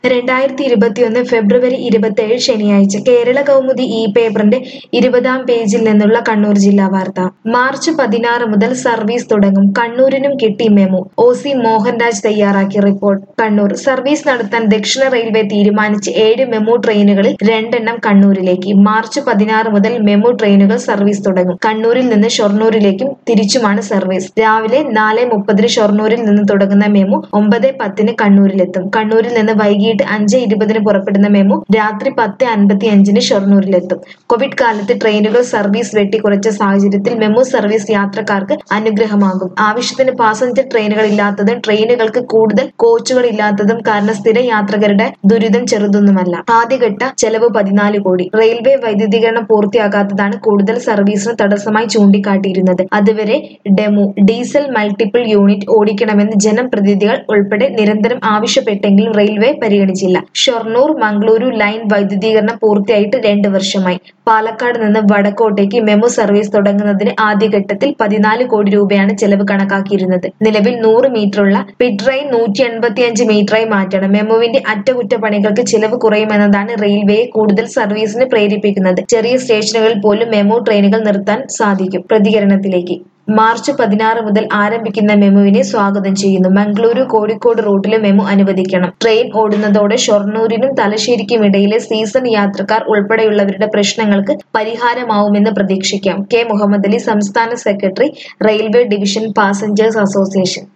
രണ്ടായിരത്തി ഇരുപത്തിയൊന്ന് ഫെബ്രുവരി ഇരുപത്തേഴ് ശനിയാഴ്ച കേരള കൗമുദി ഈ പേപ്പറിന്റെ ഇരുപതാം പേജിൽ നിന്നുള്ള കണ്ണൂർ ജില്ലാ വാർത്ത മാർച്ച് പതിനാറ് മുതൽ സർവീസ് തുടങ്ങും കണ്ണൂരിനും കിട്ടി മെമു ഒ സി മോഹൻരാജ് തയ്യാറാക്കിയ റിപ്പോർട്ട് കണ്ണൂർ സർവീസ് നടത്താൻ ദക്ഷിണ റെയിൽവേ തീരുമാനിച്ച് ഏഴ് മെമു ട്രെയിനുകളിൽ രണ്ടെണ്ണം കണ്ണൂരിലേക്ക് മാർച്ച് പതിനാറ് മുതൽ മെമു ട്രെയിനുകൾ സർവീസ് തുടങ്ങും കണ്ണൂരിൽ നിന്ന് ഷൊർണൂരിലേക്കും തിരിച്ചുമാണ് സർവീസ് രാവിലെ നാല് മുപ്പതിന് ഷൊർണൂരിൽ നിന്ന് തുടങ്ങുന്ന മെമു ഒമ്പത് പത്തിന് കണ്ണൂരിലെത്തും കണ്ണൂരിൽ നിന്ന് വൈകിട്ട് അഞ്ച് ഇരുപതിന് പുറപ്പെടുന്ന മെമു രാത്രി പത്ത് അൻപത്തി അഞ്ചിന് ഷൊർണൂരിലെത്തും കോവിഡ് കാലത്ത് ട്രെയിനുകൾ സർവീസ് വെട്ടിക്കുറച്ച സാഹചര്യത്തിൽ മെമു സർവീസ് യാത്രക്കാർക്ക് അനുഗ്രഹമാകും ആവശ്യത്തിന് പാസഞ്ചർ ട്രെയിനുകൾ ഇല്ലാത്തതും ട്രെയിനുകൾക്ക് കൂടുതൽ കോച്ചുകൾ ഇല്ലാത്തതും കാരണം സ്ഥിര യാത്രികരുടെ ദുരിതം ചെറുതൊന്നുമല്ല ആദ്യഘട്ട ചെലവ് പതിനാല് കോടി റെയിൽവേ വൈദ്യുതീകരണം പൂർത്തിയാകാത്തതാണ് കൂടുതൽ സർവീസിന് തടസ്സമായി ചൂണ്ടിക്കാട്ടിയിരുന്നത് അതുവരെ ഡെമു ഡീസൽ മൾട്ടിപ്പിൾ യൂണിറ്റ് ഓടിക്കണമെന്ന് ജനപ്രതിനിധികൾ ഉൾപ്പെടെ നിരന്തരം ആവശ്യപ്പെട്ടെങ്കിലും റെയിൽവേ പരിഗണിച്ചില്ല ഷൊർണൂർ മംഗളൂരു ലൈൻ വൈദ്യുതീകരണം പൂർത്തിയായിട്ട് രണ്ട് വർഷമായി പാലക്കാട് നിന്ന് വടക്കോട്ടേക്ക് മെമു സർവീസ് തുടങ്ങുന്നതിന് ആദ്യഘട്ടത്തിൽ പതിനാല് കോടി രൂപയാണ് ചെലവ് കണക്കാക്കിയിരുന്നത് നിലവിൽ നൂറ് മീറ്ററുള്ള പിട്രൈൻ നൂറ്റി എൺപത്തിയഞ്ച് മീറ്ററായി മാറ്റണം മെമുവിന്റെ അറ്റകുറ്റപ്പണികൾക്ക് ചിലവ് കുറയുമെന്നതാണ് റെയിൽവേയെ കൂടുതൽ സർവീസിന് പ്രേരിപ്പിക്കുന്നത് ചെറിയ സ്റ്റേഷനുകളിൽ പോലും മെമു ട്രെയിനുകൾ നിർത്താൻ സാധിക്കും പ്രതികരണത്തിലേക്ക് മാർച്ച് പതിനാറ് മുതൽ ആരംഭിക്കുന്ന മെമുവിനെ സ്വാഗതം ചെയ്യുന്നു മംഗളൂരു കോഴിക്കോട് റൂട്ടിലെ മെമു അനുവദിക്കണം ട്രെയിൻ ഓടുന്നതോടെ ഷൊർണൂരിനും തലശ്ശേരിക്കും ഇടയിലെ സീസൺ യാത്രക്കാർ ഉൾപ്പെടെയുള്ളവരുടെ പ്രശ്നങ്ങൾക്ക് പരിഹാരമാവുമെന്ന് പ്രതീക്ഷിക്കാം കെ മുഹമ്മദ് അലി സംസ്ഥാന secretary railway division passengers association